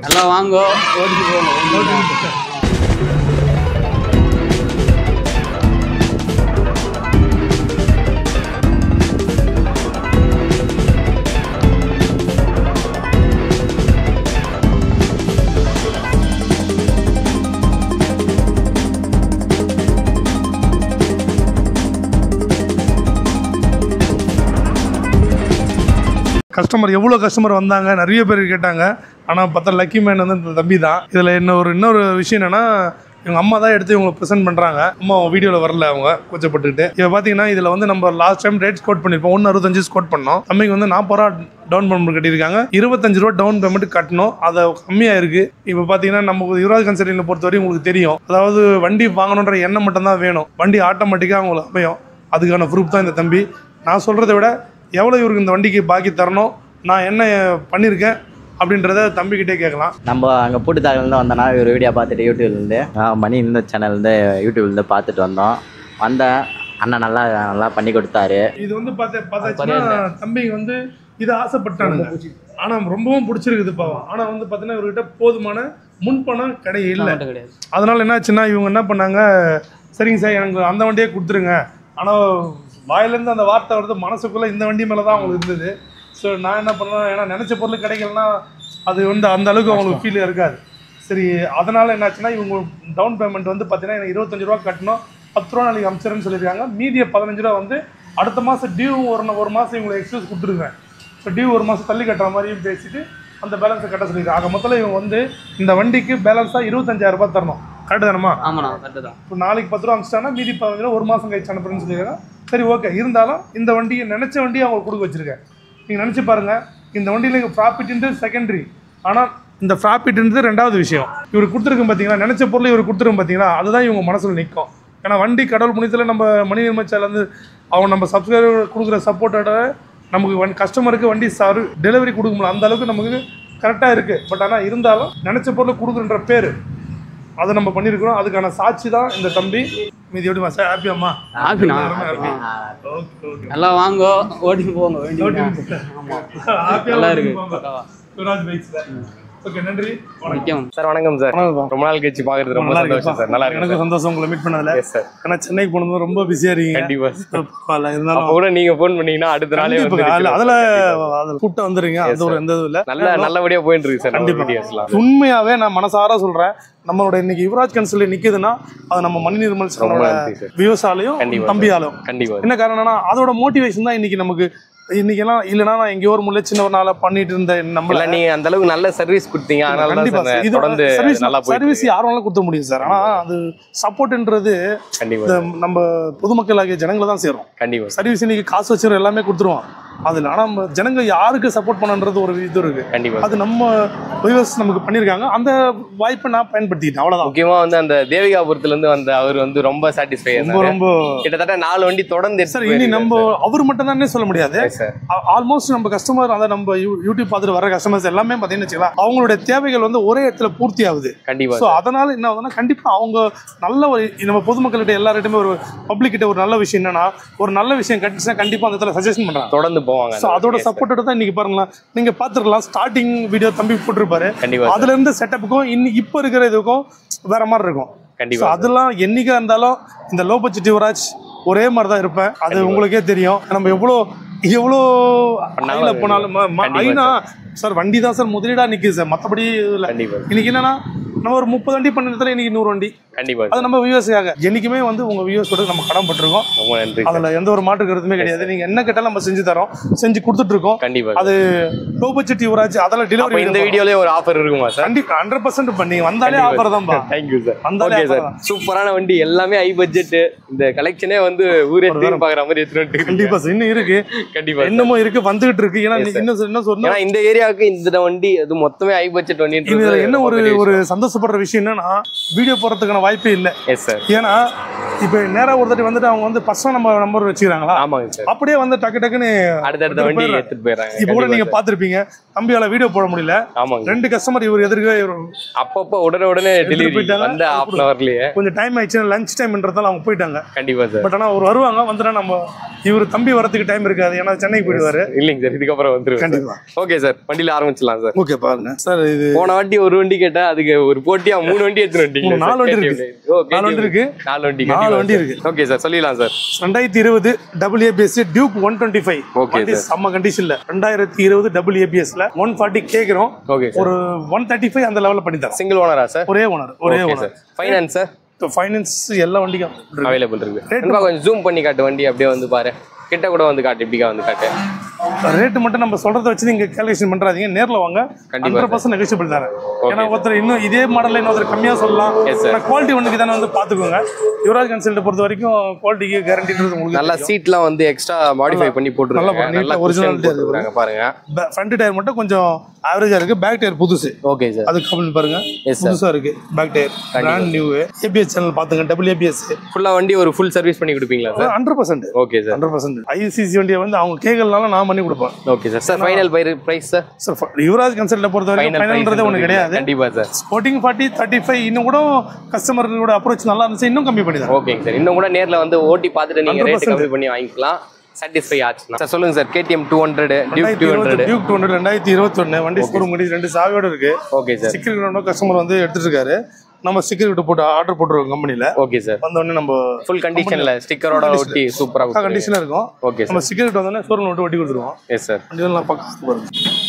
எல்லாம் வாங்கோ ஓடிட்டு போகணும் கஸ்டமர் எவ்வளோ கஸ்டமர் வந்தாங்க நிறைய பேர் கேட்டாங்க ஆனால் பார்த்தா லக்கி மேன் வந்து இந்த தம்பி தான் இதில் இன்னொரு இன்னொரு விஷயம் என்னென்னா இவங்க அம்மா தான் எடுத்து இவங்களை ப்ரெசென்ட் பண்ணுறாங்க அம்மா வீடியோவில் வரல அவங்க கூச்சப்பட்டுக்கிட்டு இப்போ பார்த்தீங்கன்னா இதில் வந்து நம்ம லாஸ்ட் டைம் ரேட் ஸ்கோட் பண்ணியிருப்போம் ஒன்று அறுபத்தஞ்சு ஸ்கோட் பண்ணோம் தம்பிக்கு வந்து நாற்பது ரூபா டவுன் பேமெண்ட் கட்டியிருக்காங்க இருபத்தஞ்சு ரூபா டவுன் பேமெண்ட் கட்டணும் அதை கம்மியாக இருக்குது இப்போ பார்த்தீங்கன்னா நம்ம யுவராஜ் கன்சல்டிங்கில் பொறுத்தவரையும் உங்களுக்கு தெரியும் அதாவது வண்டி வாங்கணுன்ற எண்ணம் மட்டும்தான் வேணும் வண்டி ஆட்டோமேட்டிக்காக உங்களுக்கு அமையும் அதுக்கான ப்ரூஃப் தான் இந்த தம்பி நான் சொல்கிறத விட எவ்வளோ இவருக்கு இந்த வண்டிக்கு பாக்கி தரணும் நான் என்ன பண்ணியிருக்கேன் அப்படின்றத தம்பிக்கிட்டே கேட்கலாம் நம்ம அங்கே பூட்டுத்தாக்கிலேருந்து வந்தோன்னா ஒரு வீடியோ பார்த்துட்டு யூடியூப்லேருந்து மணி இந்த சேனல்லேருந்து யூடியூப்லேருந்து பார்த்துட்டு வந்தோம் வந்தேன் அண்ணன் நல்லா நல்லா பண்ணி கொடுத்தாரு இது வந்து பார்த்து பார்த்தாச்சுன்னா தம்பி வந்து இதை ஆசைப்பட்டானுங்க ஆனால் ரொம்பவும் பிடிச்சிருக்குது பாவம் ஆனால் வந்து பார்த்தீங்கன்னா இவர்கிட்ட போதுமான முன்பணம் கிடையாது இல்லை கிடையாது அதனால என்னாச்சுன்னா இவங்க என்ன பண்ணாங்க சரிங்க சார் எனக்கு அந்த வண்டியே கொடுத்துருங்க ஆனால் வாயிலேருந்து அந்த வார்த்தை வருது மனசுக்குள்ளே இந்த வண்டி மேலே தான் அவங்களுக்கு இருந்தது ஸோ நான் என்ன பண்ணேன் ஏன்னா நினச்ச பொருள் கிடைக்கலன்னா அது வந்து அந்த அளவுக்கு அவங்களுக்கு ஃபீல் இருக்காது சரி அதனால் என்னாச்சுன்னா இவங்க டவுன் பேமெண்ட் வந்து பார்த்தீங்கன்னா எனக்கு இருபத்தஞ்சு ரூபா கட்டணும் பத்து ரூபா நாளைக்கு அமிச்சிருன்னு சொல்லியிருக்காங்க மீதியை பதினஞ்சு ரூபா வந்து அடுத்த மாதம் டியூ ஒரு நா- ஒரு மாதம் இவங்களை எக்ஸ்கியூஸ் கொடுத்துருங்க ஸோ டியூ ஒரு மாதம் தள்ளி கட்டுற மாதிரியும் பேசிட்டு அந்த பேலன்ஸை கட்ட சொல்லியிருக்காங்க ஆக மொத்தத்தில் இவங்க வந்து இந்த வண்டிக்கு பேலன்ஸாக இருபத்தஞ்சாயிரம் ரூபாய் தரணும் கரெக்டு தானம்மா ஆமாண்ணா கரெக்டு தான் இப்போ நாளைக்கு பத்து ரூபா அமிச்சிட்டாங்கன்னா மீதி பதினஞ்சு ரூபா ஒரு மாதம் கழிச்சு அனுப்புறேன்னு சொல்லியிருக்காங்க சரி ஓகே இருந்தாலும் இந்த வண்டியை நினச்ச வண்டியை அவங்களுக்கு கொடுக்க வச்சிருக்கேன் நீங்கள் நினச்சி பாருங்கள் இந்த வண்டியில் இங்கே ப்ராஃபிட்ன்றது செகண்டரி ஆனால் இந்த ப்ராஃபிட்ன்றது ரெண்டாவது விஷயம் இவர் கொடுத்துருக்கும் பார்த்தீங்களா நினச்ச பொருளை இவர் கொடுத்துருக்கும் பார்த்தீங்களா அதுதான் இவங்க மனசில் நிற்கும் ஏன்னா வண்டி கடவுள் புனியத்தில் நம்ம மணி நிர்மச்சால வந்து அவங்க நம்ம சப்ஸ்கிரைபர் கொடுக்குற சப்போர்ட்டோட நமக்கு வண்டி கஸ்டமருக்கு வண்டி சர்வ் டெலிவரி கொடுக்க முடியல அந்த அளவுக்கு நமக்கு கரெக்டாக இருக்குது பட் ஆனால் இருந்தாலும் நினச்ச பொருளை கொடுக்குறன்ற பேர் அதை நம்ம பண்ணியிருக்கிறோம் அதுக்கான சாட்சி தான் இந்த தம்பி மீதி எப்படி சார் ஹாப்பியாம்மா ஹாப்பிண்ணா ஓகே ஓகே எல்லாம் வாங்கோ ஓடிட்டு போங்க வேண்டிய ஆமாம் நல்லா இருக்கு சிவராஜ் பைக்ஸ்ல ஓகே நன்றி முக்கியம் சார் வணக்கம் சார் ரொம்ப நாள் கழிச்சு பாக்குறது ரொம்ப நல்லா சந்தோஷம் சார் நல்லா எனக்கு இருக்கு சந்தோஷம் உங்களை மீட் பண்ணதுல எஸ் சார் ஏன்னா சென்னைக்கு போனது ரொம்ப பிஸியா இருக்கீங்க கண்டிப்பா sir. பரவாயில்ல இருந்தாலும் அப்ப கூட நீங்க போன் பண்ணீங்கன்னா அடுத்த நாளே கண்டிப்பா, வந்து அதுல- அதுல கண்டிப்பா. அதுல கூட்டம் வந்துருங்க அது ஒரு எந்த இதுவும் இல்ல நல்ல நல்லபடியா போயிட்டு இருக்கு சார் நம்ம கண்டிப்பா. வீடியோஸ்லாம் உண்மையாவே நான் மனசார சொல்றேன் நம்மளோட இன்னைக்கு யுவராஜ் கன்சல் நிக்குதுன்னா அது நம்ம மணி நிர்மல் ரொம்ப நன்றி சார் வியூஸாலையும் கண்டிப்பா தம்பியாலும் கண்டிப்பா என்ன காரணம்னா அதோட மோட்டிவேஷன் தான் இன்னைக்கு நமக்கு இன்னைக்கெல்லாம் இல்லைன்னா நான் எங்கேயோ ஒரு முல்லை சின்ன ஒரு நாள பண்ணிட்டு இருந்த நம்மள இல்ல நீங்க அந்த அளவுக்கு நல்ல சர்வீஸ் கொடுத்தீங்க அதனால தான் கண்டிப்பா சார் இது தொடர்ந்து சர்வீஸ் நல்லா போயிட்டு சர்வீஸ் இருக்கு. யாரும் வேணாலும் கொடுத்த முடியும் சார் ஆனா அது சப்போர்ட்ன்றது கண்டிப்பா இந்த நம்ம பொதுமக்கள் ஆகிய ஜனங்களை தான் சேரும் கண்டிப்பா sir. சர்வீஸ் இன்னைக்கு காசு வச்சு எல்லாமே கொடுத்துருவோம் அதுல ஆனா நம்ம ஜனங்க யாருக்கு சப்போர்ட் பண்ணன்றது ஒரு இது இருக்கு கண்டிப்பா அது நம்ம வியூவர்ஸ் நமக்கு பண்ணியிருக்காங்க அந்த வாய்ப்பை நான் பயன்படுத்திக்கிட்டேன் அவ்வளவுதான் முக்கியமா வந்து அந்த தேவிகாபுரத்துல இருந்து வந்த அவர் வந்து ரொம்ப சாட்டிஸ்ஃபை ரொம்ப ரொம்ப கிட்டத்தட்ட நாலு வண்டி தொடர்ந்து சார் இனி நம்ம அவர் மட்டும் தானே சொல்ல முடியாது சார் ஆல்மோஸ்ட் நம்ம கஸ்டமர் அதை நம்ம யூ- யூடியூப் பார்த்துட்டு வர கஸ்டமர்ஸ் எல்லாமே பார்த்தீங்கன்னு வச்சுக்கலாம் அவங்களுடைய தேவைகள் வந்து ஒரே இடத்துல பூர்த்தி ஆகுது கண்டிப்பா ஸோ அதனால என்ன ஆகுதுன்னா கண்டிப்பா அவங்க நல்ல ஒரு நம்ம பொதுமக்கள்கிட்ட எல்லார்கிட்டயுமே ஒரு பப்ளிக் கிட்ட ஒரு நல்ல விஷயம் என்னன்னா ஒரு நல்ல விஷயம் கட்டுச்சுன்னா கண்டிப்பா அந்த இடத்துல சஜஷன் பண்றாங்க தொடர்ந்து போவாங்க ஸோ அந்த அதோட வண்டியை, sir. சப்போர்ட்டோட தான் இன்னைக்கு பாருங்களேன் நீங்க பார்த்துருக்கலாம் ஸ்டார்டிங் வீடியோ தம்பி போட்டிருப்பாரு கண்டிப்பா sir. அதுல இருந்து செட்டப்புக்கும் இன்னி இப்போ இருக்கிற இதுக்கும் வேற மாதிரி இருக்கும் ஸோ கண்டிப்பா sir. அதெல்லாம் என்னைக்கா இருந்தாலும் இந்த லோ பட்ஜெட் யுவராஜ் ஒரே மாதிரி தான் இருப்பேன் அது உங்களுக்கே தெரியும் நம்ம எவ்வளோ எவ்வளோ பண்ணாலும் ஹைல அது போனாலும் ம- ம- கண்டிப்பா ஐநா சார் வண்டி தான் சார் முதலீடா நிக்குது சார் மற்றபடி இல்லை கண்டிப்பா sir. இன்னைக்கு என்னன்னா நம்ம ஒரு முப்பது வண்டி பண்ண இடத்துல இன்னைக்கு நூறு வண்டி கண்டிப்பா sir. அது நம்ம வியூவர்ஸுக்காக என்னைக்குமே வந்து உங்க வியூவர்ஸோட நம்ம கடன் பட்டிருக்கோம் ரொம்ப நன்றி sir. அதுல எந்த ஒரு மாற்று கருத்துமே கிடையாது நீங்க என்ன கேட்டாலும் நம்ம செஞ்சு தரோம் செஞ்சு கொடுத்துட்டு இருக்கோம் கண்டிப்பா sir. அது லோ பட்ஜெட் யுவராஜ் அதெல்லாம் அப்ப டெலிவரி இந்த வீடியோலயே ஒரு ஆஃபர் இருக்குமா சார் கண்டிப்பா ஹண்ட்ரட் பர்சன்ட் பண்ணி வந்தாலே ஆஃபர் தான்ப்பா தேங்க்யூ சார் வந்தாலே ஓகே offer சார் தான். சூப்பரான வண்டி எல்லாமே ஹை பட்ஜெட் இந்த கலெக்ஷனே வந்து ஊரே திரும்பி பாக்குற மாதிரி எடுத்துட்டு வந்துட்டு கண்டிப்பா சார் இன்னும் இருக்கு கண்டிப்பா sir. இன்னமும் இருக்கு வந்துகிட்டு இருக்கு ஏன்னா இன்னும் என்ன சொல்லணும் ஏன்னா இந்த ஏரியாவுக்கு இந்த வண்டி அது மொத்தமே ஹை பட்ஜெட் வண்டின்றது இதுல என்ன ரொம்ப ஒரு பெரிய ஒரு சந்தோஷப்படுற விஷயம் என்னன்னா வீடியோ போறதுக்கான வாய்ப்பே இல்லை எஸ் சார் ஏன்னா இப்போ நேரா ஒரு தாட்டி வந்துட்டு அவங்க வந்து பர்சனல் நம்ம நம்பர் வச்சுக்கிறாங்களா ஆமாங்க சார் அப்படியே வந்து டக்கு டக்குன்னு அடுத்தடுத்த வண்டி போயிடுறாங்க. எடுத்துட்டு போயிடுறாங்க இப்போ கூட கண்டிப்பா நீங்க பார்த்திருப்பீங்க தம்பியால வீடியோ போட முடியல ஆமாங்க ரெண்டு கஸ்டமர் இவர் எதிர்க்க இவர் அப்பப்போ உடனே உடனே டெலிவரி போயிட்டாங்க. வந்து ஹாஃப் அன் ஹவர்லயே கொஞ்சம் டைம் ஆயிடுச்சு லஞ்ச் டைம்ன்றதால அவங்க போயிட்டாங்க கண்டிப்பா சார் பட் ஆனா அவர் வருவாங்க வந்துட்டா நம்ம இவர் தம்பி வரதுக்கு டைம் இருக்காது ஏன்னா சென்னைக்கு போயிடுவாரு இல்லைங்க சார் இதுக்கப்புறம் வந்துருவேன் கண்டிப்பா ஓகே சார் வண்டியில ஆரம்பிச்சிடலாம் சார் ஓகே பாருங்க சார் இது போன வாட்டி ஒரு வண்டி கேட்டா அதுக்கு ஒரு போட்டியா மூணு வண்டி எடுத்துட்டு வண்டிங்க மூணு, நாலு வண்டி இருக்கு. நாலு வண்டி இருக்கு. நாலு வண்டி நாலு வண்டி இருக்கு. ஓகே சார் சொல்லிடலாம் சார் ரெண்டாயிரத்தி இருபது double ABS Duke one twenty five Okay, வண்டி sir. செம்ம கண்டிஷன்ல ரெண்டாயிரத்தி இருபது டபுள் ஏபிஎஸ்ல ஒன் ஃபார்ட்டி கேட்குறோம் ஓகே சார் ஒரு ஒன் தேர்ட்டி ஃபைவ் அந்த லெவலில் பண்ணி தரேன் சிங்கிள் ஓனரா சார் ஒரே ஓனர் ஒரே okay owner sir finance sir finance எல்லா வண்டிக்கும் இருக்கு. அவைலபிள் இருக்கு நண்பா கொஞ்சம் ஜூம் பண்ணி காட்டு வண்டி அப்படியே வந்து பாரு கிட்ட கூட வந்து காட்டு இப்படிக்கா வந்து காட்டு ரேட்டு மட்டும் நம்ம சொல்றத வச்சு நீங்க கேல்குலேஷன் பண்றாதீங்க நேர்ல வாங்க கண்டிப்பா ஹண்ட்ரட் பர்சன்ட் நெகோசியபிள் தரேன் Okay, ஏன்னா ஒருத்தர் இன்னும் இதே மாடல்ல இன்னொருத்தர் கம்மியா சொல்லலாம் Yes, sir. குவாலிட்டி ஒன்றுக்கு தானே வந்து பாத்துக்கோங்க யுவராஜ் கன்சல்ட்டை பொறுத்த வரைக்கும் குவாலிட்டிக்கு கேரண்டின்றது உங்களுக்கு நல்லா சீட்லாம் வந்து எக்ஸ்ட்ரா மாடிஃபை பண்ணி நல்லா போட்டுருக்காங்க neat ஆ நல்லா originality ஒரிஜினாலிட்டி இருக்கு. போட்டுருக்காங்க பாருங்க ஃப்ரண்ட் டயர் மட்டும் கொஞ்சம் ஆவரேஜா இருக்கு பேக் டயர் புதுசு ஓகே சார் அது கம்பெனி பாருங்க Yes, sir. புதுசா இருக்கு back tyre brand new ABS channel பாத்துங்க டபுள் ஏபிஎஸ் ஃபுல்லா வண்டி ஒரு ஃபுல் சர்வீஸ் பண்ணி கொடுப்பீங்களா sir hundred percent okay sir hundred percent ICC வண்டியை வந்து அவங்க கேட்கலனால நான் பண்ணி கொடுப்பேன் okay sir sir final by price sir sir Yuvraj கன்சல்ட்டை பொறுத்த வரைக்கும் ஃபைனல் ஃபைனல்ன்றதே ஒன்று கிடையாது கண்டிப்பா sir sporting forty thirty five இன்னும் கூட கஸ்டமர்களோட அப்ரோச் நல்லா இருந்துச்சு இன்னும் கம்மி பண்ணி தரேன் ஓகேங்க சார் இன்னும் கூட நேர்ல வந்து ஓட்டி பார்த்துட்டு நீங்க ரேட் 100% கம்மி பண்ணி வாங்கிக்கலாம் சாட்டிஸ்ஃபை ஆச்சுன்னா சார் சொல்லுங்க sir KTM two hundred Duke ரெண்டாயிரத்தி டூ இருபது ஹண்ட்ரட் டியூக் டூ ஹண்ட்ரட் ரெண்டாயிரத்தி இருபத்தொன்னு வண்டி ஸ்கோர் முடி ரெண்டு சாவியோட இருக்கு ஓகே சார் ஸ்டிக்கர் கஸ்டமர் வந்து எடுத்துட்டு இருக்காரு நம்ம ஸ்டிக்கர் விட்டு போட்டு ஆர்டர் போட்டுருக்கோம் கம்பெனில ஓகே சார் வந்த உடனே நம்ம ஃபுல் கண்டிஷன்ல ஸ்டிக்கரோட ஒட்டி சூப்பரா கண்டிஷனா இருக்கும் ஓகே சார் நம்ம ஸ்டிக்கர் விட்டு வந்தோடனே ஷோரூம் விட்டு ஒட்டி கொடுத்துருவோம் எஸ் சார் வண்டி எல்லாம் பக்கம் பாருங்க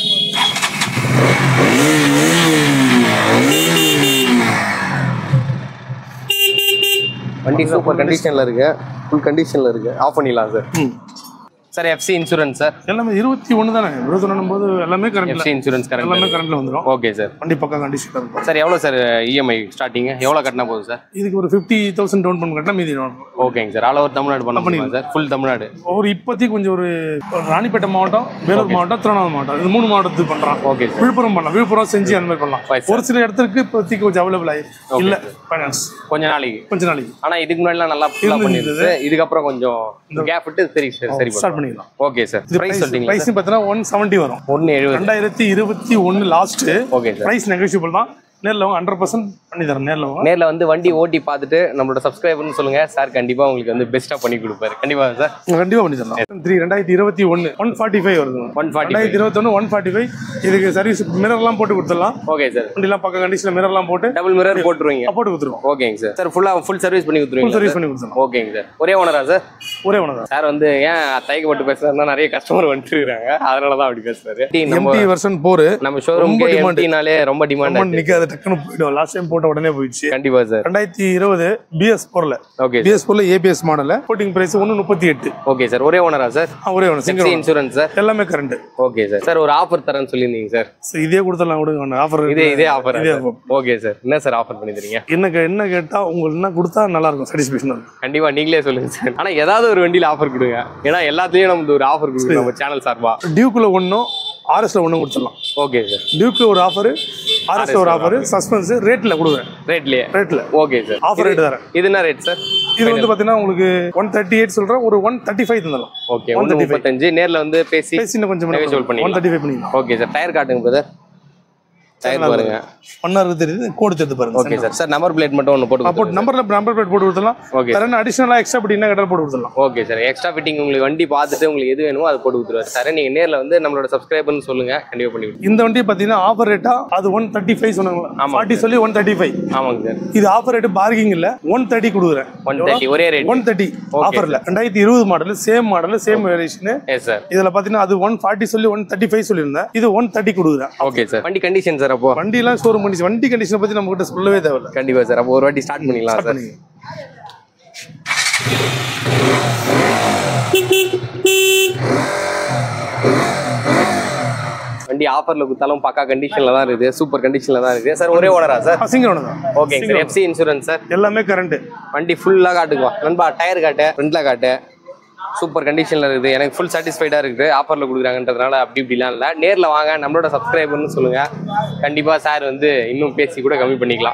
வண்டி சூப்பர் கண்டிஷன்ல இருக்கு ஃபுல் கண்டிஷன்ல இருக்கு ஆஃப் பண்ணிடலாம் சார் ம். சார் எஃப்சி இன்சூரன்ஸ் சார் எல்லாமே இருபத்தி ஒன்று தானே இருபத்தி போது எல்லாமே கரண்ட்ல எஃப்சி இன்சூரன்ஸ் எல்லாமே கரெக்ட் கரண்ட்ல வந்துடும் ஓகே சார் வண்டி பக்கம் கண்டிஷன் இருக்கும் சார் எவ்வளோ சார் இஎம்ஐ ஸ்டார்டிங் எவ்வளோ கட்டினா போதும் சார் இதுக்கு ஒரு ஃபிஃப்டி தௌசண்ட் டவுன் பண்ண கட்டினா மீதி down பண்ணணும். ஓகேங்க சார் ஆல் ஓவர் தமிழ்நாடு பண்ண முடியுமா சார் ஃபுல் தமிழ்நாடு ஒரு இப்போதைக்கு கொஞ்சம் ஒரு ஒரு ராணிப்பேட்டை மாவட்டம் வேலூர் மாவட்டம் திருவண்ணாமலை மாவட்டம் இது மூணு மாவட்டத்துக்கு பண்றான் ஓகே சார் விழுப்புரம் பண்ணலாம் விழுப்புரம் செஞ்சு அந்த மாதிரி பண்ணலாம் Right, sir. ஒரு சில இடத்துக்கு இப்போதைக்கு கொஞ்சம் அவைலபிள் ஆகி இல்ல ஃபைனான்ஸ் கொஞ்ச நாளைக்கு கொஞ்ச நாளைக்கு ஆனா இதுக்கு முன்னாடிலாம் நல்லா ஃபுல்லா பண்ணிருந்தது இதுக்கப்புறம் கொஞ்சம் கேப் விட்டு சரி சரி சரி ஸ்டார்ட் பண்ணிக்கலாம் ஓகே சார் இது பிரைஸ் பிரைஸ் சொல்லிட்டீங்களா பிரைஸ் பார்த்தீங்கன்னா ஒன் செவன்ட்டி வரும் ஒன்னு எழுபது ரெண்டாயிரத்தி இருபத்தி ஒன்று last okay sir price negotiable தான் நேரில் வாங்க ஹண்ட்ரட் பர்சன்ட் பண்ணி தரேன் நேரில் வாங்க நேர்ல வந்து வண்டி ஓட்டி பார்த்துட்டு நம்மளோட சப்ஸ்கிரைபர்னு சொல்லுங்க சார் கண்டிப்பா உங்களுக்கு வந்து பெஸ்ட்டா பண்ணி கொடுப்பாரு கண்டிப்பா சார் கண்டிப்பாக பண்ணி தரலாம் த்ரீ ரெண்டாயிரத்தி இருபத்தி ஒன்று ஒன் ஃபார்ட்டி ஃபைவ் வருது ஒன் ஃபார்ட்டி ரெண்டாயிரத்தி இருபத்தொன்று ஒன் ஃபார்ட்டி ஃபைவ் இதுக்கு சர்வீஸ் மிரர்லாம் போட்டு கொடுத்துடலாம் ஓகே சார் வண்டிலாம் பக்க கண்டிஷனில் மிரர்லாம் போட்டு டபுள் மிரர் போட்டுருவீங்க போட்டு கொடுத்துருவோம் ஓகேங்க சார் சார் ஃபுல்லா ஃபுல் சர்வீஸ் பண்ணி ஃபுல் கொடுத்துருவீங்க சர்வீஸ் பண்ணி கொடுத்துடலாம் ஓகேங்க சார் ஒரே ஓனரா சார் ஒரே ஒன்று தான் சார் வந்து ஏன் தயக்கப்பட்டு பேசுறாருன்னா நிறைய கஸ்டமர் வந்துட்டு இருக்காங்க அதனால தான் அப்படி பேசுறாரு நம்ம எம்டி வெர்ஷன் போர் நம்ம ஷோரூம்க்கு ரொம்ப demand. எம்டினாலே ரொம்ப டிமாண்ட் ரொம்ப நிற்காது டக்குன்னு போயிடும் லாஸ்ட் டைம் போட்ட உடனே போயிடுச்சு கண்டிப்பா சார் ரெண்டாயிரத்தி இருபது பிஎஸ் போர்ல ஓகே பிஎஸ் போர்ல ஏபிஎஸ் மாடல் போட்டிங் பிரைஸ் ஒன்று முப்பத்தி எட்டு ஓகே சார் ஒரே ஓனரா சார் ஒரே ஒன்று சிங்கிள் இன்சூரன்ஸ் சார் எல்லாமே கரண்ட் ஓகே சார் சார் ஒரு ஆஃபர் தரேன்னு சொல்லியிருந்தீங்க சார் இதே கொடுத்துடலாம் கொடுங்க ஆஃபர் இதே இதே ஆஃபர் இதே ஓகே சார் என்ன சார் ஆஃபர் பண்ணி தரீங்க என்ன கே- என்ன கேட்டா உங்களுக்கு என்ன கொடுத்தா நல்லா இருக்கும் சாட்டிஸ்ஃபேக்ஷன் இருக்கும் கண்டிப்பா நீங்களே சொல்லுங்க சார் ஆனா ஏதாவது ஒரு வண்டியில ஆஃபர் கொடுங்க ஏன்னா எல்லாத்துலயும் நம்ம ஒரு ஆஃபர் கொடுங்க நம்ம சேனல் சார்பா டியூக்குள்ள ஒன்றும் ஆர்எஸ்ல ஒன்றும் கொடுத்துடலாம் ஓகே சார் டியூக்கு ஒரு ஆஃபர் ஆர்எஸ்ல ஒரு ஆஃபர் சஸ்பென்ஸ் ரேட்ல கொடுக்குறேன் ரேட்லயே ரேட்ல ஓகே சார் ஆஃபர் ரேட் தரேன் இது என்ன ரேட் சார் இது வந்து பாத்தீங்கன்னா உங்களுக்கு ஒன் தேர்ட்டி எயிட் சொல்றேன் ஒரு ஒன் தேர்ட்டி ஃபைவ் தந்துடலாம் ஓகே ஒன்று முப்பத்தஞ்சு நேர்ல வந்து பேசி பேசி இன்னும் கொஞ்சம் Negotiable பண்ணிக்கலாம். ஒன் தேர்ட்டி ஃபைவ் பண்ணிக்கலாம் ஓகே சார் டயர் காட்டுங்க பிரதர் டயர் பாருங்க ஒன் ஹவர் தெரியுது கோடு தெரியுது பாருங்க okay sir sir number plate மட்டும் ஒன்று போட்டு போட்டு நம்பர்ல நம்பர் பிளேட் போட்டு கொடுத்துடலாம் ஓகே வேற என்ன அடிஷனலா எக்ஸ்ட்ரா படி என்ன கேட்டாலும் போட்டு கொடுத்துடலாம் ஓகே சார் எக்ஸ்ட்ரா ஃபிட்டிங் உங்களுக்கு வண்டி பார்த்துட்டு உங்களுக்கு எது வேணுமோ அதை போட்டு கொடுத்துருவாரு சார் நீங்க நேர்ல வந்து நம்மளோட சப்ஸ்கிரைபர்னு சொல்லுங்க கண்டிப்பா பண்ணி கொடுத்துருவோம் இந்த வண்டி பாத்தீங்கன்னா ஆஃபர் ரேட்டா அது ஒன் தேர்ட்டி ஃபைவ் சொன்னாங்களா ஆமா. ஃபார்ட்டி சொல்லி ஒன் தேர்ட்டி ஃபைவ் ஆமாங்க சார் இது ஆஃபர் ரேட் பார்க்கிங் இல்ல ஒன் தேர்ட்டி கொடுக்குறேன் ஒன் தேர்ட்டி ஒரே ரேட் ஒன் தேர்ட்டி ஆஃபர்ல ரெண்டாயிரத்தி இருபது model same model same variation yes sir இதுல பாத்தீங்கன்னா அது ஒன் ஃபார்ட்டி சொல்லி ஒன் தேர்ட்டி ஃபைவ் சொல்லியிருந்தேன் இது ஒன் தேர்ட்டி கொடுக்குறேன் ஓகே சார் வண்டி கண்டிஷன் சார் அப்போ வண்டி எல்லாம் ஷோரூம் கண்டிஷன் வண்டி கண்டிஷனை பத்தி நம்ம கிட்ட சொல்லவே தேவையில்ல கண்டிப்பா சார் அப்போ ஒரு வாட்டி ஸ்டார்ட் பண்ணிக்கலாம் சார் பண்ணுங்க. வண்டி ஆஃபர்ல கொடுத்தாலும் பக்கா கண்டிஷன்ல தான் இருக்குது சூப்பர் கண்டிஷன்ல தான் இருக்குது சார் ஒரே ஓனரா சார் ஆ, சிங்கிள் ஒன்று தான் ஓகேங்க சார் எஃப்சி இன்சூரன்ஸ் சார் எல்லாமே கரண்ட் வண்டி ஃபுல்லாக காட்டுக்குவா நண்பா டயர் காட்டு ஃப்ரண்ட்ல காட்டு சூப்பர் கண்டிஷனில் இருக்குது எனக்கு ஃபுல் சாட்டிஸ்ஃபைடாக இருக்குது ஆஃபரில் கொடுக்குறாங்கன்றதுனால அப்படி இப்படிலாம் இல்லை நேரில் வாங்க நம்மளோட சப்ஸ்கிரைபர்னு சொல்லுங்கள் கண்டிப்பாக சார் வந்து இன்னும் பேசி கூட கம்மி பண்ணிக்கலாம்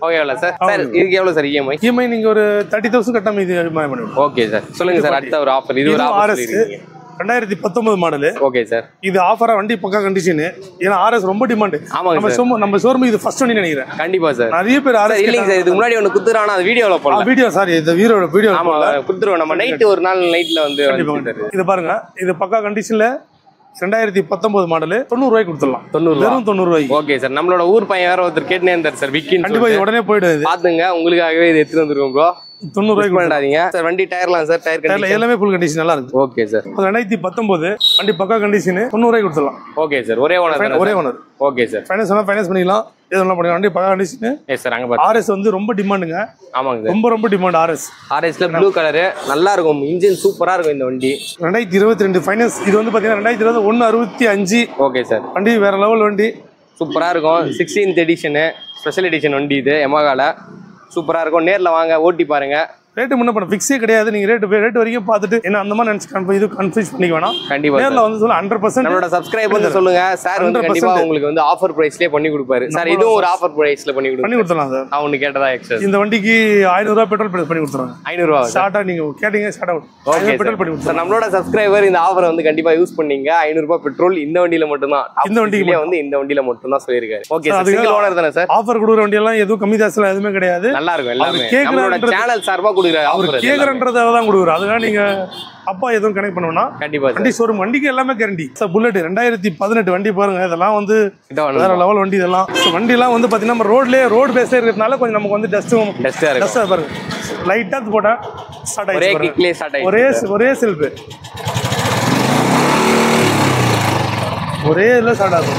ஓகே எவ்வளோ சார் சார் இதுக்கு எவ்வளோ சார் இஎம்ஐ இஎம்ஐ நீங்கள் ஒரு தேர்ட்டி தௌசண்ட் கட்டாமல் இது மாதிரி பண்ணிவிடும் ஓகே சார் சொல்லுங்க சார் அடுத்த ஒரு ஆஃபர் இது ஒரு ஆஃபர் ஆர்எஸ் சொல்லிருக்கீங்க ரெண்டாயிரத்தி பத்தொன்பது மாடலு ஓகே சார் இது ஆஃபரா வண்டி பக்கா கண்டிஷனு ஏன்னா ஆர்எஸ் ரொம்ப டிமாண்டு ஆமாங்க நம்ம சார். ஷோம் நம்ம ஷோரூம் இது ஃபர்ஸ்ட் வண்டி நினைக்கிறேன் கண்டிப்பா சார் நிறைய பேர் சார் ஆர்எஸ் இல்லைங்க சார் இதுக்கு முன்னாடி ஒன்று குத்துறானா அது வீடியோவில் போடலாம் வீடியோ சாரி இந்த வீரோட வீடியோ ஆமா குத்துருவோம் நம்ம நைட்டு ஒரு நாள் நைட்ல வந்து வந்துட்டாரு. இது பாருங்க இது பக்கா கண்டிஷன்ல ரெண்டாயிரத்தி பத்தொன்பது மாடலு தொண்ணூறு ரூபாய்க்கு கொடுத்துடலாம் தொண்ணூறு ரூபா. வெறும் தொண்ணூறு ரூபாய்க்கு ஓகே சார் நம்மளோட ஊர் பையன் வேற ஒருத்தர் கேட்டுனே இருந்தார் சார் விக்கின்னு கண்டிப்பா இது உடனே போயிடும் இது பாத்துங்க உங்களுக்காகவே இது எடுத்துட்டு வந்துருக்கோம் ப்ரோ தொண்ணூறு ரூபாய்க்கு கொடுத்துடலாம். பண்ணாதீங்க சார் வண்டி டயர்லாம் சார் டயர் டயர்ல கண்டிஷன் எல்லாமே ஃபுல் கண்டிஷன் நல்லா இருக்கு ஓகே சார் அது ரெண்டாயிரத்தி பத்தொன்பது வண்டி பக்கா கண்டிஷனு தொண்ணூறு ரூபாய்க்கு கொடுத்துடலாம் ஓகே சார் ஒரே ஓனர் ஒரே ஓனர் ஓகே சார் ஃபைனான்ஸ் வேணா ஃபைனான்ஸ் பண்ணிக்கலாம் எதுவும் பண்ணிக்கலாம் வண்டி பக்கா கண்டிஷனு எஸ் சார் அங்க பாருங்க ஆர்எஸ் வந்து ரொம்ப டிமாண்டுங்க ஆமாங்க சார் ரொம்ப ரொம்ப டிமாண்ட் ஆர்எஸ் ஆர்எஸ்ல ப்ளூ கலரு நல்லா இருக்கும் இன்ஜின் சூப்பரா இருக்கும் இந்த வண்டி ரெண்டாயிரத்தி இருபத்தி ரெண்டு ஃபைனான்ஸ் இது வந்து பார்த்தீங்கன்னா ரெண்டாயிரத்தி இருபது ஒன்று அறுபத்தி அஞ்சு ஓகே சார் வண்டி வேற லெவல் வண்டி சூப்பரா இருக்கும் சிக்ஸ்டீன்த் எடிஷனு ஸ்பெஷல் எடிஷன் வண்டி இது எமகால சூப்பரா இருக்கும் நேர்ல வாங்க ஓட்டி பாருங்க ரேட்டு முன்ன பண்ண ஃபிக்ஸே கிடையாது நீங்கள் ரேட்டு ரேட் வரைக்கும் பார்த்துட்டு என்ன அந்த மாதிரி நினச்சி கன்ஃபர்ம் இது கன்ஃபியூஸ் பண்ணிக்க வேணாம் கண்டிப்பா sir. நேரில் வந்து சொல்ல ஹண்ட்ரட் பர்சன்ட் நம்மளோட சப்ஸ்கிரைப் வந்து சொல்லுங்க சார் வந்து 100% கண்டிப்பா உங்களுக்கு வந்து ஆஃபர் பிரைஸ்லயே பண்ணி கொடுப்பாரு சார் இதுவும் ஒரு ஆஃபர் பிரைஸ்ல பண்ணி பண்ணி கொடுப்பாரு கொடுத்துடலாம் சார் நான் ஒன்று கேட்டதா எக்ஸ்ட்ரா இந்த வண்டிக்கு ஐநூறுரூவா பெட்ரோல் ப்ரைஸ் பண்ணி கொடுத்துருவாங்க ஐநூறுரூவா சார் ஷார்ட்டாக நீங்கள் கேட்டீங்க ஷார்ட் அவுட் ஓகே பெட்ரோல் பண்ணி சார் கொடுத்துருவாங்க நம்மளோட சப்ஸ்கிரைபர் இந்த ஆஃபரை வந்து கண்டிப்பா யூஸ் பண்ணீங்க ஐநூறுபா பெட்ரோல் இந்த வண்டியில மட்டும்தான் இந்த வண்டிக்கு வந்து இந்த வண்டியில மட்டும் தான் சொல்லியிருக்காரு ஓகே Sir, சார் அதுக்கு சிங்கிள் ஓனர் தானே சார் ஆஃபர் கொடுக்குற வண்டியெல்லாம் எதுவும் கம்மி ஜாஸ்திலாம் எதுவுமே கிடையாது நல்லா இருக்கும் எல்லாமே கேக்குறான்றது- நம்மளோட சேனல் சார்பா கொடுக்குற அவர் ஆஃபர் கேட்குறன்றதை தான் கொடுக்குறாரு அதுக்காக நீங்கள் அப்பா எதுவும் கனெக்ட் பண்ணணும்னா கண்டிப்பா சார் வண்டி ஷோரூம் வண்டிக்கு எல்லாமே கேரண்டி சார் புல்லட் ரெண்டாயிரத்தி பதினெட்டு வண்டி பாருங்க இதெல்லாம் வந்து இதான் வேற லெவல் வண்டி இதெல்லாம் So, வண்டிலாம் வந்து பார்த்தீங்கன்னா நம்ம ரோட்லேயே ரோடு பேஸே இருக்கிறதுனால கொஞ்சம் நமக்கு வந்து டஸ்ட்டும் டஸ்டா இருக்கும் டஸ்ட்டாக பாருங்க லைட்டாக போட்டேன் ஸ்டார்ட் ஒரே ஆயிடுச்சு பாருங்க. கிக்லயே ஸ்டார்ட் ஆயிடுச்சு ஒரே ஒரே செல்ஃபு ஒரே இதில் ஸ்டார்ட் ஆகும்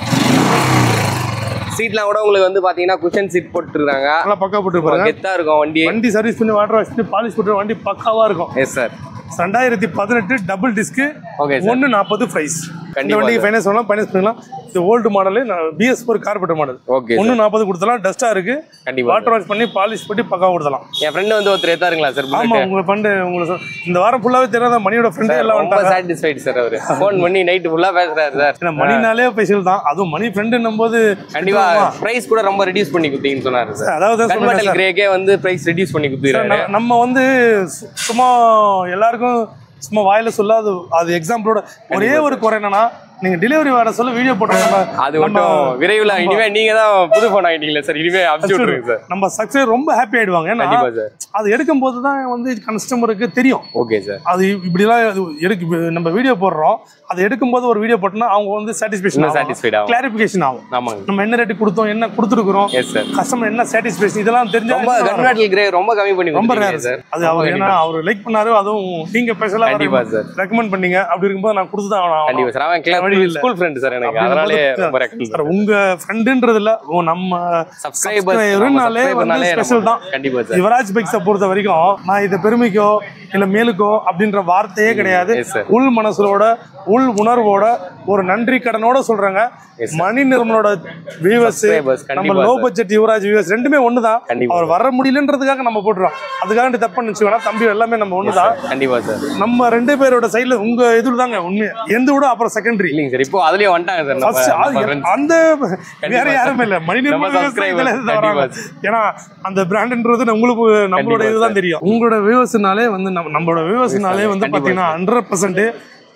சீட்லாம் கூட உங்களுக்கு வந்து பாத்தீங்கன்னா குஷன் சீட் போட்டுருக்காங்க நல்லா பக்கா போட்டு பாருங்க கெத்தா இருக்கும் வண்டி வண்டி சர்வீஸ் பண்ணி வாட்டர் வாஷ் பண்ணி பாலிஷ் போட்டு வண்டி பக்காவா இருக்கும் எஸ் சார் ரெண்டாயிரத்தி பதினெட்டு டபுள் டிஸ்க்கு ஓகே சார் ஒன்று நாற்பது ப்ரைஸ் இந்த கண்டிப்பா வண்டி ஃபைனான்ஸ் பண்ணலாம் ஃபைனான்ஸ் பண்ணலாம் இது old model BS four carburettor model okay ஒன்று நாற்பது கொடுத்தலாம் டஸ்ட்டாக இருக்கு கண்டிப்பா வாட்டர் வாஷ் பண்ணி பாலிஷ் பண்ணி பக்கா கொடுத்தலாம் என் ஃப்ரெண்டு வந்து ஒருத்தர் எத்தாருங்களா சார் ஆமா உங்க ஃப்ரெண்டு உங்களுக்கு சொ- இந்த வாரம் ஃபுல்லாவே தெரியாத மணியோட ஃப்ரெண்டு எல்லாம் ரொம்ப வந்துட்டாங்க சாட்டிஸ்ஃபைடு சார் அவரு ஃபோன் பண்ணி நைட்டு ஃபுல்லா பேசுறாரு சார் ஏன்னா மணினாலே ஸ்பெஷல் தான் அதுவும் மணி ஃப்ரெண்டுன்னும் போது கண்டிப்பா பிரைஸ் கூட ரொம்ப ரெடியூஸ் பண்ணி கொடுத்தீங்கன்னு சொன்னாரு சார் அதாவது தான் சொல்றேன் கன்வெர்டல் கிரேக்கே வந்து பிரைஸ் ரெடியூஸ் பண்ணி கொடுத்துறாரு ந- நம்ம வந்து சு- சும்மா எல்லாருக்கும் சும்மா வாயில சொல்ல அது அது எக்ஸாம்பிளோட ஒரே ஒரு குறை என்னன்னா நீங்க டெலிவரி வர சொல்ல வீடியோ போட்டோம் அது மட்டும் விரைவில் இனிமே நீங்க தான் புது ஃபோன் ஆகிட்டீங்களா சார் இனிமே அனுப்பிச்சு விட்ருங்க சார் நம்ம சக்சஸ் ரொம்ப ஹாப்பி ஆயிடுவாங்க ஏன்னா கண்டிப்பா சார் அது எடுக்கும் போது தான் வந்து கஸ்டமருக்கு தெரியும் ஓகே சார் அது இப்படிலாம் அது எடுக்கு இப்ப நம்ம வீடியோ போடுறோம் அது எடுக்கும்போது ஒரு வீடியோ போட்டோம்னா அவங்க வந்து சாட்டிஸ்ஃபேக்ஷன் இன்னும் சாட்டிஸ்ஃபைட் ஆகும் கிளாரிஃபிகேஷன் ஆகும் ஆமாங்க நம்ம என்ன ரேட்டு கொடுத்தோம் என்ன கொடுத்துருக்குறோம் எஸ் சார் கஸ்டமர் என்ன சாட்டிஸ்ஃபேக்ஷன் இதெல்லாம் தெரிஞ்சா ரொம்ப கன்வெர்டல் கிரே ரொம்ப கம்மி பண்ணி ரொம்ப கொடுத்துருக்கீங்க ரேர் சார் அது அவர் ஏன்னா அவர் லைக் பண்ணாரு அதுவும் நீங்க கண்டிப்பா ஸ்பெஷலா சார் ரெக்கமெண்ட் பண்ணீங்க அப்படி இருக்கும்போது நான் கொடுத்து தான் ஆகணும். கண்டிப்பா சார் அவன் வழி கிளப் இல்ல. ஸ்கூல் ஃப்ரெண்ட் சார் எனக்கு அப்படின்னும் அதனாலே போது ரொம்ப ரெக்கமெண்ட் சார் உங்க ஃப்ரெண்டுன்றது இல்ல ஓ நம்ம subscriber-னாலே வந்து ஸ்பெஷல் தான் கண்டிப்பா சார் யுவராஜ் பைக்ஸை பொறுத்த வரைக்கும் நான் இதை பெருமைக்கோ இல்ல மேலுக்கோ அப்படின்ற வார்த்தையே கிடையாது Yes, sir. உள் மனசோட உள் உணர்வோட ஒரு நன்றி கடனோட சொல்றாங்க மணி நிர்மலோட வியூவர்ஸ் Subscribers, நம்ம கண்டிப்பா low sir. Budget Yuvraj viewers ரெண்டுமே ஒண்ணுதான் கண்டிப்பா அவர் வர முடியலன்றதுக்காக நம்ம போட்டுறோம் அதுக்காக தப்பு நினைச்சுக்கோனா தம்பி எல்லாமே நம்ம ஒண்ணுதான் கண்டிப்பா சார் நம்ம ரெண்டு பேரோட சைடுல உங்க இதுல தாங்க உண்மை எந்த விட அப்புறம் செகண்டரி இல்லைங்க சார் இப்போ அதுலயும் வந்துட்டாங்க சார் நம்ம First, நம்ம அது friends. அந்த வேற யாருமே இல்ல மணி நம்ம subscribers, கண்டிப்பா. ஏன்னா அந்த பிராண்ட்ன்றது உங்களுக்கு நம்மளோட கண்டிப்பா இதுதான் தெரியும் உங்களோட வியூவர்ஸ்னாலே வந்து நம்ம- நம்மளோட வியூவர்ஸ்னாலே வந்து கண்டிப்பா பாத்தீங்கன்னா ஹண்ட்ரட் பர்சன்ட்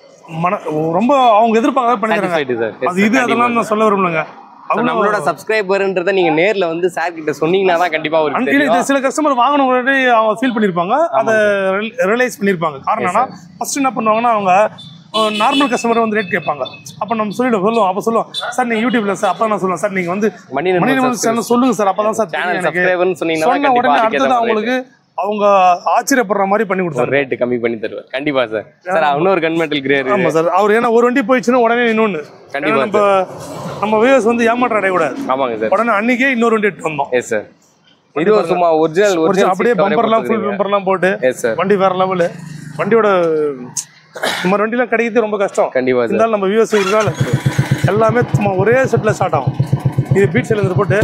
மன ரொம்ப அவங்க எதிர்பார்க்க பண்ணி தராங்க Satisfied sir. Yes, அது sir. இது கண்டிப்பா அதெல்லாம் நான் சொல்ல விரும்பலங்க So, நம்மளோட சப்ஸ்கிரைபர்ன்றத நீங்க நேர்ல வந்து சார் கிட்ட சொன்னீங்கன்னா தான் கண்டிப்பா ஒரு இல்ல, இது சில கஸ்டமர் வாங்கின உடனே அவங்க ஃபீல் பண்ணிருப்பாங்க அதை ரியலைஸ் பண்ணிருப்பாங்க காரணம் என்ன ஃபர்ஸ்ட் என்ன பண்ணுவாங்கன்னா அவங்க நார்மல் கஸ்டமர் வந்து ரேட் கேட்பாங்க அப்போ நம்ம சொல்லிடுவோம் சொல்லுவோம் அப்போ சொல்லுவோம் சார் நீங்க யூடியூப்ல சார் அப்போ நான் சொல்லுவேன் சார் நீங்க வந்து மணி மணி நிர்மல் நிமிஷம் சேனல் சொல்லுங்க சார் அப்பதான் சார் சேனல் தெரியும் எனக்கு சப்ஸ்கிரைபர்னு சொன்னீங்கன்னா சொன்ன கண்டிப்பா உடனே அதுக்கேத்த அடுத்தது மாதிரி அவங்களுக்கு அவங்க ஆச்சரியப்படுற மாதிரி பண்ணி ஒரு கொடுத்தாரு ரேட் கம்மி பண்ணி தருவார் கண்டிப்பா சார் சார் இன்னொரு கன்மெண்டல் கிரேர் ஆமா சார் அவர் ஏன்னா ஒரு வண்டி போயிடுச்சுன்னா உடனே இன்னொன்னு கண்டிப்பா ஏன்னா நம்ம நம்ம வியூவர்ஸ் வந்து ஏமாற்றம் அடையக்கூடாது ஆமாங்க சார் உடனே அன்னைக்கே இன்னொரு வண்டி எடுத்து வந்தோம் எஸ் சார் இது ஒரு சும்மா ஒரிஜினல் ஒரு அப்படியே பம்பர்லாம் ஃபுல் பம்பர்லாம் போட்டு எஸ் சார் வண்டி வேற லெவலு வண்டியோட இந்த மாதிரி வண்டிலாம் கிடைக்கிறது ரொம்ப கஷ்டம் கண்டிப்பா சார் இருந்தாலும் நம்ம வியூஸ் இருந்தாலும் எல்லாமே சும்மா ஒரே செட்டில் ஸ்டார்ட் ஆகும் இது பீட் சிலிண்டர் போட்டு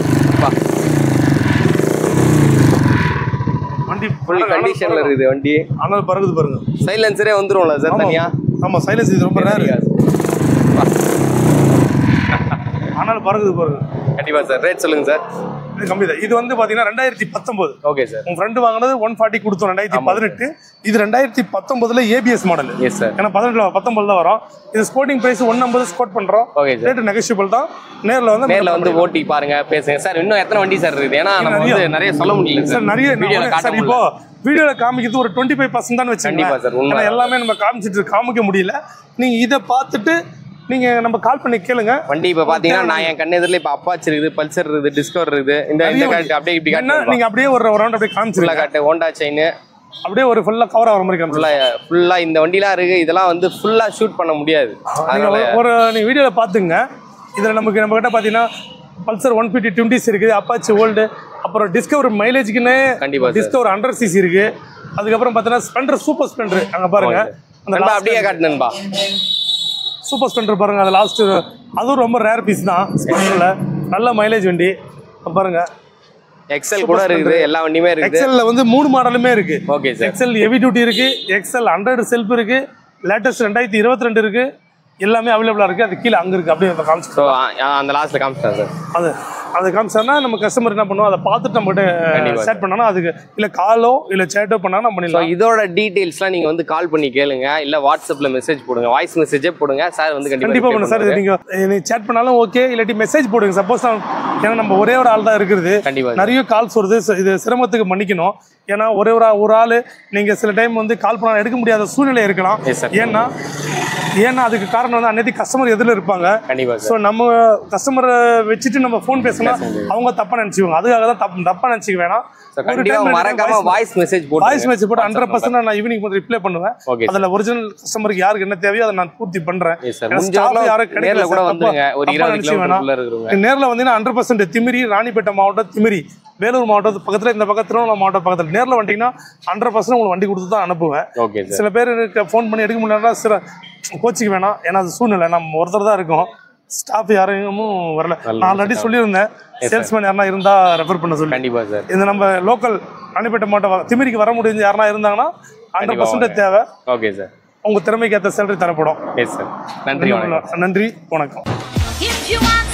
வண்டி ஃபுல் கண்டிஷன்ல இருக்குது வண்டி ஆனால் பறகுது பாருங்க சைலன்சரே வந்துரும்ல சார் தனியா ஆமா சைலன்ஸ் இது ரொம்ப ரேர் ஆனால் பறகுது பாருங்க கண்டிப்பா சார் ரேட் சொல்லுங்க சார் இது கம்மி தான் இது வந்து பார்த்தீங்கன்னா ரெண்டாயிரத்தி பத்தொம்போது ஓகே சார் உன் ஃப்ரெண்டு வாங்கினது ஒன் ஃபார்ட்டி கொடுத்தோம் ரெண்டாயிரத்தி பதினெட்டு இது ரெண்டாயிரத்தி பத்தொன்பதுல ஏபிஎஸ் மாடல் எஸ் சார் ஏன்னா பதினெட்டுல பத்தொன்பது தான் வரும் இது ஸ்போர்ட்டிங் பிரைஸ் ஒன் ஐம்பது ஸ்கோட் பண்றோம் ஓகே சார் ரேட் நெகோஷியபிள் தான் நேர்ல வந்து நேர்ல வந்து ஓட்டி பாருங்க பேசுங்க சார் இன்னும் எத்தனை வண்டி சார் இருக்குது ஏன்னா நம்ம நிறைய. வந்து நிறைய சொல்ல முடியல சார் நிறைய வீடியோல காட்ட சார் இப்போ வீடியோல காமிக்கிறது ஒரு டுவெண்ட்டி ஃபைவ் பர்சன்ட் தான் கண்டிப்பா வச்சுக்கோங்க சார், உண்மை. ஏன்னா எல்லாமே நம்ம காமிச்சிட்டு காமிக்க முடியல நீங்க இதை பார்த்துட்டு நீங்க நம்ம கால் பண்ணி கேளுங்க வண்டி இப்ப பாத்தீங்கன்னா நான் என் கண்ணு எதிரில் இப்ப அப்பாச் இருக்குது பல்சர் இருக்குது டிஸ்கவர் இருக்குது இந்த இந்த நிறைய காட்டு அப்படியே இப்படி என்ன காட்டு நீங்க அப்படியே ஒரு ரவுண்ட் அப்படியே ஃபுல்லா காமிச்சிருங்க காட்டு ஹோண்டா செயின் அப்படியே ஒரு ஃபுல்லா கவர் ஆகிற மாதிரி காமிச்சிருங்க ஃபுல்லா ஃபுல்லா இந்த வண்டிலாம் இருக்கு இதெல்லாம் வந்து ஃபுல்லா ஷூட் பண்ண முடியாது நீங்க அதனால ஒரு- ஒரு நீங்க வீடியோல பாத்துங்க இதுல நமக்கு நம்ம கிட்ட பாத்தீங்கன்னா பல்சர் ஒன் ஃபிஃப்டி டுவெண்ட்டிஸ் இருக்குது அப்பாச்சி ஓல்டு அப்புறம் டிஸ்கவர் மைலேஜ்க்குன்னு கண்டிப்பா சார். டிஸ்கவர் ஹண்ட்ரட் சிசி இருக்கு அதுக்கப்புறம் பார்த்தீங்கன்னா ஸ்பெண்டர் சூப்பர் ஸ்பெண்டர் அங்க பாருங்க அந்த நண்பா அப்படியே காட்டு நண்பா சூப்பர் ஸ்பெண்டர் பாருங்க அது லாஸ்ட் அதுவும் ரொம்ப ரேர் பீஸ் தான் ஸ்பெண்டர்ல நல்ல மைலேஜ் வண்டி அங்க பாருங்க எக்ஸல் கூட இருக்குது எல்லா வண்டியுமே இருக்குது எக்ஸல்ல வந்து மூணு மாடலுமே இருக்கு okay sir XL heavy duty இருக்கு எக்ஸல் ஹண்ட்ரட் செல்ஃப் இருக்கு லேட்டஸ்ட் ரெண்டாயிரத்தி இருபத்தி ரெண்டு இருக்கு எல்லாமே அவைலபிளா இருக்கு அது கீழே அங்க இருக்கு அப்படியே காமிச்சு ஸோ அந்த லாஸ்ட்ல காமிச்சிட்டேன் சார் அது அது காமிச்சோம்னா நம்ம கஸ்டமர் என்ன பண்ணுவோம் அதை பார்த்துட்டு நம்மகிட்ட கண்டிப்பா. செட் பண்ணோம்னா அதுக்கு இல்லை காலோ இல்லை சேட்டோ பண்ணா நம்ம ஸோ பண்ணிடலாம் இதோட டீடைல்ஸ்லாம் நீங்க வந்து கால் பண்ணி கேளுங்க இல்ல வாட்ஸ்அப்ல மெசேஜ் போடுங்க வாய்ஸ் மெசேஜே போடுங்க சார் வந்து கண்டிப்பா கண்டிப்பா பண்ண சார் இது நீங்க நீங்க சேட் பண்ணாலும் ஓகே இல்லாட்டி மெசேஜ் போடுங்க சப்போஸ் ஏன்னா நம்ம ஒரே ஒரு ஆள் தான் இருக்குது கண்டிப்பா sir. நிறைய கால்ஸ் வருது ச- இது சிரமத்துக்கு மன்னிக்கணும் ஏன்னா ஒரே ஒரு ஆ- ஒரு ஆள் நீங்க சில டைம் வந்து கால் பண்ணாலும் எடுக்க முடியாத சூழ்நிலை இருக்கலாம் Yes, sir. ஏன்னா ஏன்னா அதுக்கு காரணம் வந்து அன்னைக்கு கஸ்டமர் எதிரில் இருப்பாங்க கண்டிப்பா சார் ஸோ நம்ம கஸ்டமரை வச்சுட்டு நம்ம ஃபோன் பேசணும் அவங்க தப்பா நினைச்சுக்குவாங்க அதுக்காக தான் தப்பு தப்பா நினைச்சுக்க வேணாம் ஸோ ஒரு கண்டிப்பா time மறக்காம voice- வாய்ஸ் மெசேஜ் போட்டு வாய்ஸ் மெசேஜ் போட்டு ஹண்ட்ரட் பர்சன்ட் நான் ஈவினிங் வந்து ரிப்ளை பண்ணுவேன் ஓகே அதுல ஒரிஜினல் கஸ்டமருக்கு யாருக்கு என்ன தேவையோ அதை நான் பூர்த்தி பண்றேன் Yes, sir. ஏன்னா முடிஞ்ச staff அளவுக்கு யாரும் கிடைக்கல நேர்ல கூட sir. வந்துருங்க. ஒரு தப்பா 20 நினைச்சுக்க கிலோமீட்டருக்குள்ள வேணாம். இருக்கிறவங்க. நேர்ல வந்தீங்கன்னா ஹண்ட்ரட் பர்சன்ட் திமிரி ராணிப்பேட்டை மாவட்டம் திமிரி வேலூர் மாவட்டத்து பக்கத்துல இந்த பக்கம் திருவண்ணாமலை மாவட்டம் பக்கத்துல நேர்ல வந்துட்டீங்கன்னா ஹண்ட்ரட் பர்சன்ட் உங்களுக்கு வண்டி கொடுத்து தான் அனுப்புவேன் ஓகே சார் சில பேர் எனக்கு ஃபோன் பண்ணி எடுக்க முடியலன்னா சில கோச்சிக்க வேணாம் ஏன்னா அது சூழ்நிலை நம்ம ஒருத்தர் தான் இருக்கோம் ஸ்டாஃப் யாரையும் வரல நான் ஆல்ரெடி சொல்லியிருந்தேன் சேல்ஸ்மேன் யாருன்னா இருந்தா ரெஃபர் பண்ண சொல்லி கண்டிப்பா சார் இந்த நம்ம லோக்கல் ராணிப்பேட்டை மாவட்டம் திமிரிக்கு வர முடிஞ்ச யாருன்னா இருந்தாங்கன்னா ஹண்ட்ரட் பர்சன்ட் தேவை ஓகே சார் உங்க திறமைக்கு ஏற்ற சேலரி தரப்படும் எஸ் சார் நன்றி வணக்கம் நன்றி வணக்கம் If you want